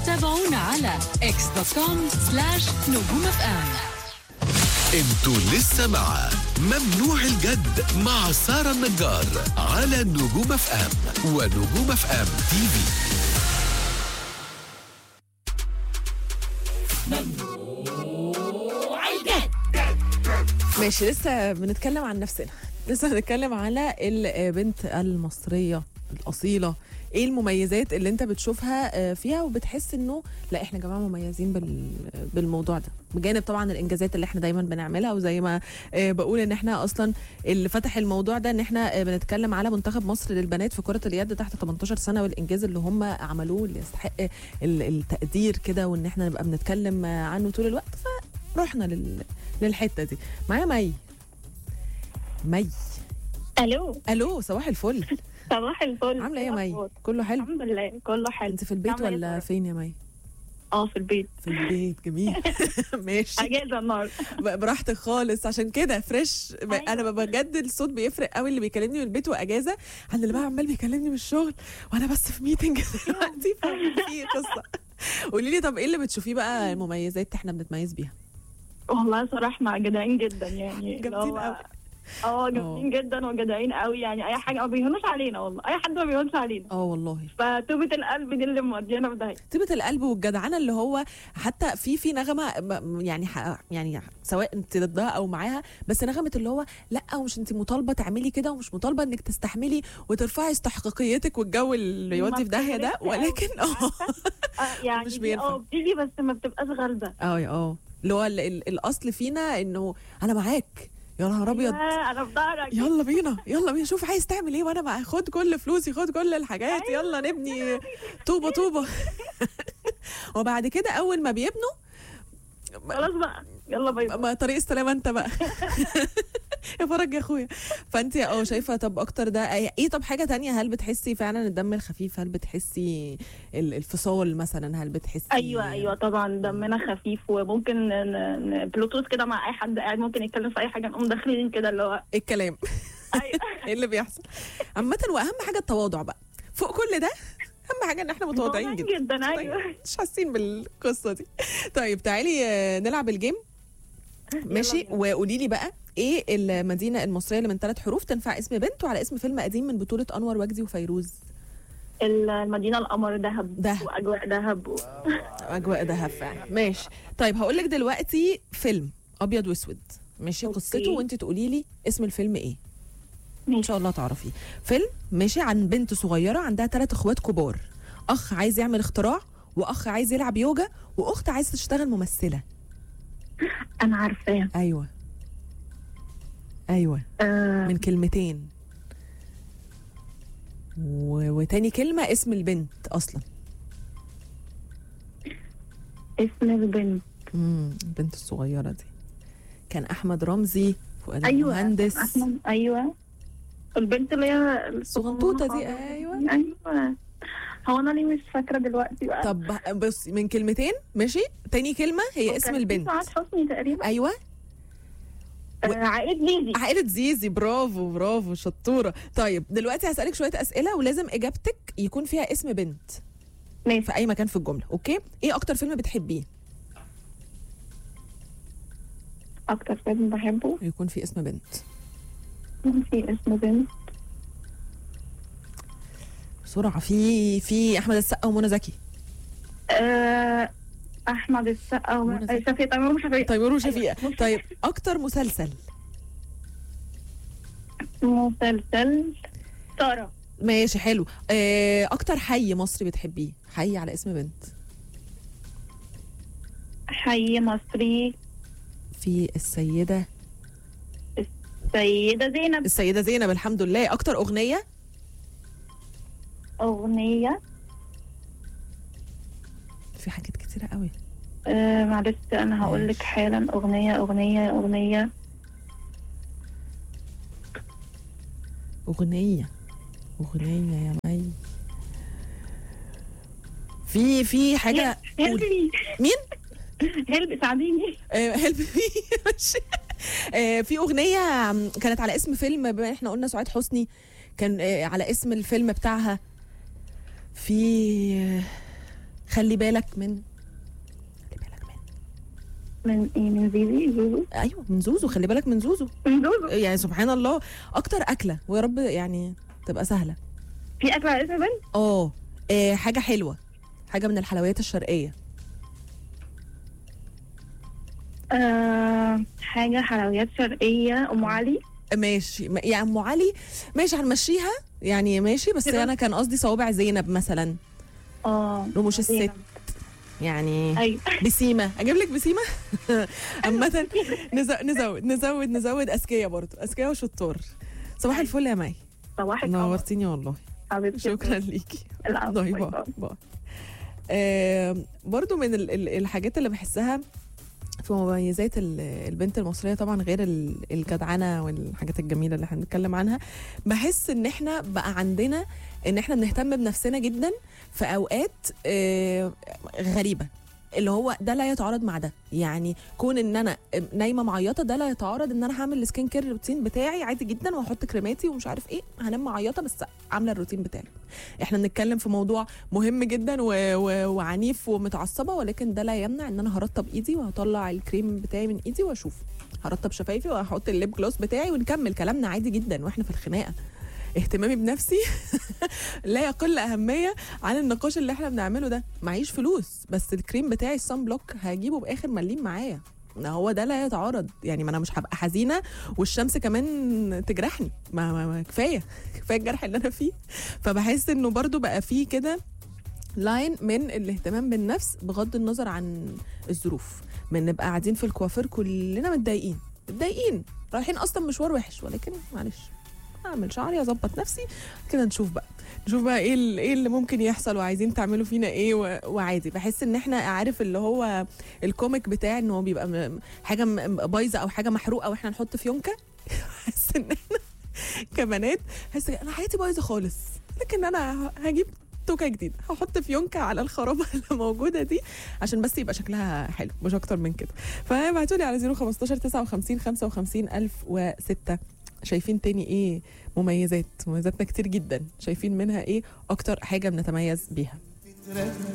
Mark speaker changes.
Speaker 1: تابعونا على اكس دوت كوم سلاش نجوم اف ام
Speaker 2: انتوا لسه مع ممنوع الجد مع سارة النجار على نجوم اف ام ونجوم اف ام تي في
Speaker 3: ماشي لسه بنتكلم عن نفسنا لسه بنتكلم على البنت المصرية الأصيلة ايه المميزات اللي انت بتشوفها آه، فيها وبتحس انه لا احنا يا جماعه مميزين بال... بالموضوع ده بجانب طبعا الانجازات اللي احنا دايما بنعملها وزي ما آه، بقول ان احنا اصلا اللي فتح الموضوع ده ان احنا آه، بنتكلم على منتخب مصر للبنات في كره اليد تحت 18 سنه والانجاز اللي هم عملوه اللي يستحق ال- التقدير كده وان احنا نبقى بنتكلم آه، عنه طول الوقت فرحنا لل... للحته دي معايا مي مي
Speaker 4: الو
Speaker 3: الو صباح الفل
Speaker 4: صباح الفل
Speaker 3: عامله ايه يا مي
Speaker 4: الأخبار؟
Speaker 3: كله حلو
Speaker 4: الحمد لله كله حلو
Speaker 3: انت في البيت
Speaker 4: عاملة إيه
Speaker 3: ولا
Speaker 4: سارة؟
Speaker 3: فين يا مي
Speaker 4: اه في البيت
Speaker 3: في البيت جميل ماشي
Speaker 4: اجازه النهارده
Speaker 3: ب- براحتك خالص عشان كده فريش ب-
Speaker 4: أيوة.
Speaker 3: انا بجد الصوت بيفرق قوي اللي بيكلمني من البيت واجازه عن اللي بقى عمال بيكلمني من الشغل وانا بس في ميتنج دلوقتي في قصه قولي لي طب ايه اللي بتشوفيه بقى المميزات احنا بنتميز بيها
Speaker 4: والله صراحه احنا جدعين جدا يعني اللي
Speaker 3: جامدين
Speaker 4: هو-
Speaker 3: قوي.
Speaker 4: اه جامدين جدا وجدعين قوي يعني اي حاجه ما بيهونوش علينا والله اي حد ما بيهونش علينا
Speaker 3: اه والله
Speaker 4: فتوبة القلب دي اللي مودينا في داهيه
Speaker 3: طيبة القلب والجدعنة اللي هو حتى في في نغمة م- يعني ح- يعني سواء انت ضدها او معاها بس نغمة اللي هو لا ومش انت مطالبة تعملي كده ومش مطالبة انك تستحملي وترفعي استحقاقيتك والجو اللي يودي في داهية ده
Speaker 4: بتفرقش
Speaker 3: ولكن
Speaker 4: قوي،
Speaker 3: اه
Speaker 4: آه يعني
Speaker 3: مش
Speaker 4: دي
Speaker 3: بينفع.
Speaker 4: اه بتيجي بس ما بتبقاش غالبه
Speaker 3: اه اه اللي هو ال- ال- الاصل فينا انه انا معاك يا نهار ابيض
Speaker 4: أيوة، انا في ظهرك
Speaker 3: يلا بينا يلا بينا شوف عايز تعمل ايه وانا معاك خد كل فلوسي خد كل الحاجات يلا نبني طوبه طوبه وبعد كده اول ما بيبنوا
Speaker 4: خلاص بقى يلا باي باي.
Speaker 3: ما طريق السلامه انت بقى يا فرج يا اخويا فانت اه شايفه طب اكتر ده ايه طب حاجه تانية هل بتحسي فعلا الدم الخفيف هل بتحسي ال- الفصال مثلا هل بتحسي
Speaker 4: ايوه ايوه طبعا دمنا خفيف وممكن ن- ن- بلوتوث كده مع اي حد قاعد ممكن يتكلم في اي حاجه نقوم داخلين كده اللي هو
Speaker 3: إيه الكلام
Speaker 4: ايوه
Speaker 3: ايه اللي بيحصل عامه واهم حاجه التواضع بقى فوق كل ده اهم حاجه ان احنا متواضعين جدا
Speaker 4: جدا ايوه
Speaker 3: طيب مش حاسين بالقصه دي طيب تعالي آه، نلعب الجيم ماشي
Speaker 4: بينا.
Speaker 3: وقولي لي بقى ايه المدينه المصريه اللي من ثلاث حروف تنفع اسم بنت وعلى اسم فيلم قديم من بطوله انور وجدي وفيروز
Speaker 4: المدينه القمر دهب
Speaker 3: دهب.
Speaker 4: واجواء دهب و...
Speaker 3: اجواء دهب فعلا ماشي طيب هقول لك دلوقتي فيلم ابيض واسود ماشي
Speaker 4: أوكي.
Speaker 3: قصته وانت تقولي لي اسم الفيلم ايه ان
Speaker 4: ماشي
Speaker 3: شاء الله تعرفيه فيلم ماشي عن بنت صغيره عندها ثلاث اخوات كبار اخ عايز يعمل اختراع واخ عايز يلعب يوجا واخت عايزه تشتغل ممثله
Speaker 4: انا عارفاه
Speaker 3: ايوه ايوه
Speaker 4: آه
Speaker 3: من كلمتين و... وتاني كلمه اسم البنت اصلا
Speaker 4: اسم البنت
Speaker 3: امم البنت الصغيره دي كان احمد رمزي فؤاد
Speaker 4: ايوه
Speaker 3: المهندس
Speaker 4: أحمد- ايوه البنت اللي هي
Speaker 3: الصغنطوطة دي،
Speaker 4: خالص.
Speaker 3: أيوة.
Speaker 4: ايوه هو انا ليه مش فاكره دلوقتي بقى
Speaker 3: طب بص من كلمتين ماشي تاني كلمه هي اسم
Speaker 4: وكان في
Speaker 3: البنت
Speaker 4: سعاد حسني تقريبا
Speaker 3: ايوه و-
Speaker 4: آه عائلة زيزي
Speaker 3: عائلة زيزي برافو برافو شطورة طيب دلوقتي هسألك شوية أسئلة ولازم إجابتك يكون فيها اسم بنت
Speaker 4: ماشي
Speaker 3: في أي مكان في الجملة أوكي إيه أكتر فيلم بتحبيه
Speaker 4: اكتر فيلم بحبه
Speaker 3: يكون فيه اسم بنت
Speaker 4: في اسم بنت
Speaker 3: بسرعة في في أحمد السقا ومنى زكي
Speaker 4: آه احمد السقا و-
Speaker 3: منى زكي.
Speaker 4: شفيق تيمور وشفيق
Speaker 3: تيمور وشفيقة
Speaker 4: أيوة.
Speaker 3: طيب أكتر مسلسل
Speaker 4: مسلسل سارة
Speaker 3: ماشي حلو آه، أكتر حي مصري بتحبيه حي على اسم بنت
Speaker 4: حي مصري
Speaker 3: في السيدة
Speaker 4: سيدة زينب
Speaker 3: السيدة زينب الحمد لله أكتر أغنية
Speaker 4: أغنية
Speaker 3: في حاجات كتيرة قوي
Speaker 4: آه معلش أنا هقول لك
Speaker 3: ماشي.
Speaker 4: حالا أغنية أغنية أغنية
Speaker 3: أغنية أغنية يا مي في في حاجة قولي.
Speaker 4: هلبي
Speaker 3: مين؟
Speaker 4: هلبي ساعديني
Speaker 3: هيلب مي ماشي آه، في أغنية عم- كانت على اسم فيلم بما احنا قلنا سعاد حسني كان آه، على اسم الفيلم بتاعها في آه، خلي بالك من خلي بالك من
Speaker 4: من ايه من زيزي زوزو
Speaker 3: ايوه من زوزو خلي بالك من زوزو
Speaker 4: من زوزو
Speaker 3: يعني سبحان الله اكتر اكله ويا رب يعني تبقى سهله
Speaker 4: في اكل على اسم بنت
Speaker 3: اه آه، حاجه حلوه حاجه من الحلويات الشرقيه
Speaker 4: آه حاجه حلويات شرقيه ام علي
Speaker 3: ماشي م- يعني ام علي ماشي هنمشيها يعني ماشي بس
Speaker 4: كده.
Speaker 3: انا كان قصدي صوابع زينب مثلا
Speaker 4: اه
Speaker 3: رموش الست
Speaker 4: زينب.
Speaker 3: يعني
Speaker 4: ايوه
Speaker 3: بسيمه اجيب لك بسيمه عامه نزود نزود نزود نزود اذكياء برضو اذكياء وشطار صباح الفل يا مي
Speaker 4: صباحك قمر.
Speaker 3: نورتيني والله
Speaker 4: حبيبتي
Speaker 3: شكرا ليكي
Speaker 4: العفو.
Speaker 3: باي
Speaker 4: باي
Speaker 3: باي
Speaker 4: باي.
Speaker 3: باي آم، برضو من ال- ال- الحاجات اللي بحسها في مميزات ال- البنت المصريه طبعا غير ال- الجدعنه والحاجات الجميله اللي احنا بنتكلم عنها بحس ان احنا بقى عندنا ان احنا بنهتم بنفسنا جدا في اوقات آه، غريبه اللي هو ده لا يتعارض مع ده يعني كون ان انا نايمه معيطه ده لا يتعارض ان انا هعمل السكين كير روتين بتاعي عادي جدا واحط كريماتي ومش عارف ايه هنام معيطه بس عامله الروتين بتاعي احنا بنتكلم في موضوع مهم جدا و... و... وعنيف ومتعصبه ولكن ده لا يمنع ان انا هرطب ايدي وهطلع الكريم بتاعي من ايدي واشوف هرطب شفايفي وهحط الليب جلوس بتاعي ونكمل كلامنا عادي جدا واحنا في الخناقه اهتمامي بنفسي لا يقل اهميه عن النقاش اللي احنا بنعمله ده معيش فلوس بس الكريم بتاعي الصن بلوك هجيبه باخر مليم معايا ما هو ده لا يتعارض يعني ما انا مش هبقى حزينه والشمس كمان تجرحني ما, ما, ما كفايه كفايه الجرح اللي انا فيه فبحس انه برضو بقى فيه كده لاين من الاهتمام بالنفس بغض النظر عن الظروف من نبقى قاعدين في الكوافير كلنا متضايقين متضايقين رايحين اصلا مشوار وحش ولكن معلش اعمل شعري اظبط نفسي كده نشوف بقى نشوف بقى ايه ال- ايه اللي ممكن يحصل وعايزين تعملوا فينا ايه و- وعادي بحس ان احنا عارف اللي هو الكوميك بتاع ان هو بيبقى م- حاجه م- بايظه او حاجه محروقه واحنا نحط فيونكه بحس ان احنا كبنات بحس انا حياتي بايظه خالص لكن انا ه- هجيب توكه جديده هحط فيونكه على الخرابه اللي موجوده دي عشان بس يبقى شكلها حلو مش اكتر من كده فابعتوا لي على 015 59 55 1006 شايفين تاني ايه مميزات مميزاتنا كتير جدا شايفين منها ايه اكتر حاجه بنتميز بيها